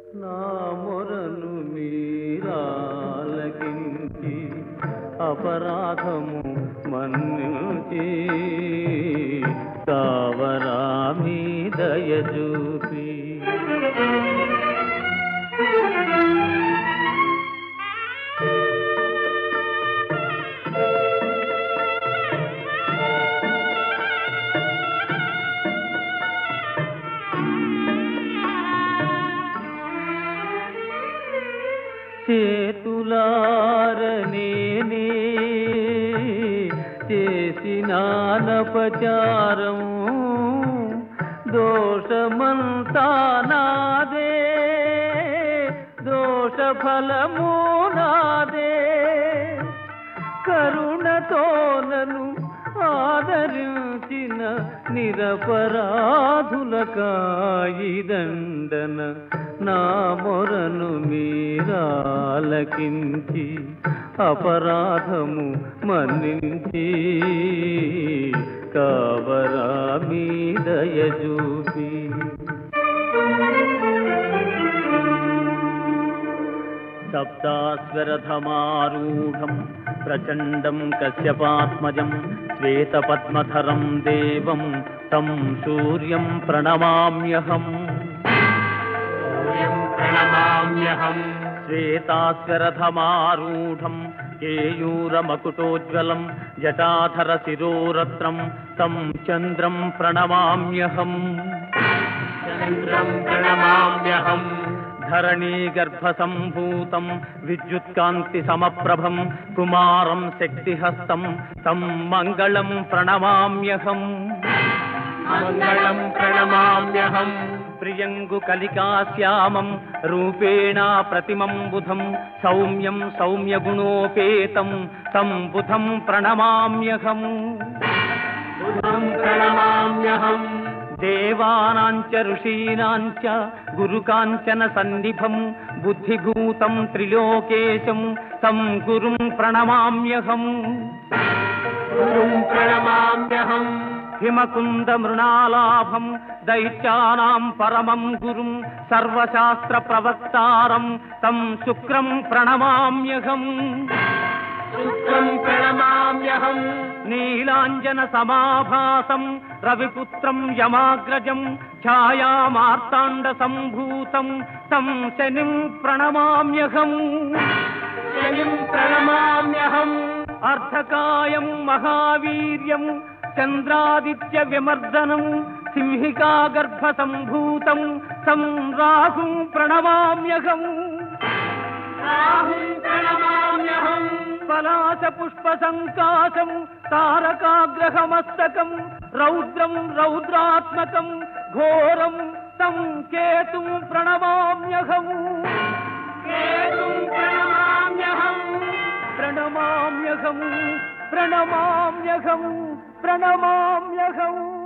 నా మొరను మీరాలకించి అపరాధము మన్నించి కావరా మీ దయ చూపి చేతులారనేనే చేసినానపచారం దోషమంతా నాదే దోషఫలము నాదే కరుణతోనను ఆదరించిన నిరపరాధులకాయిదండన నా మొరను మీరాలకించి అపరాధము మన్నించి కావరా మీ దయ చూపి సప్తాస్వరథమారూఢం ప్రచండం కశ్యపాత్మజం శ్వేతపద్మధరం దేవం తం సూర్యం ప్రణమామ్యహం ప్రణమామ్యహం శ్వేతాస్వరథమారూఢం కేయూరమకుటోజ్వలం జటాధర శిరోరత్నం తం చంద్రం ప్రణమామ్యహం చంద్రం ప్రణమామ్యహం ధరణీ గర్భసంభూతం విద్యుత్కాంతి సమప్రభం కుమారం శక్తిహస్తం తం మంగళం ప్రణమామ్యహం మంగళం ప్రణమామ్యహం ప్రియంగు కలికాశ్యామం రూపేణ ప్రతిమం బుధం సౌమ్యం సౌమ్యగుణోపేతం తం బుధం ప్రణమామ్యహం బుధం ప్రణమామ్యహం దేవానాంచ ఋషీనాంచ గురుకాంచన సన్నిభం బుద్ధిభూతం త్రిలోకేశం తం గురుం ప్రణమామ్యహం గురుం ప్రణమామ్యహం హిమకుంద మృణాలాభం దైత్యానాం పరమం గురుం సర్వశాస్త్ర ప్రవక్తారం తం శుక్రం ప్రణమామ్యహం శుక్రం ప్రణమామ్యహం నీలాంజన సమాభాసం రవిపుత్రం యమాగ్రజం ఛాయామార్తాండ సంభూతం తం శనిం ప్రణమామ్యహం శనిం ప్రణమామ్యహం అర్ధకాయం మహావీర్యం చంద్రాదిత్య విమర్దనం సింహికా గర్భ సంభూతం తం రాహుం ప్రణమామ్యహం రాహుం ప్రణమామ్యహం పలాశ పుష్ప సంకాశం తారకాగ్రహమస్తకం రౌద్రం రౌద్రాత్మకం ఘోరం తం కేతుం ప్రణమామ్యహం కేతుం ప్రణమామ్యహం ప్రణమామ్యహం ప్రణమామ్యహం ప్రణమామ్యహం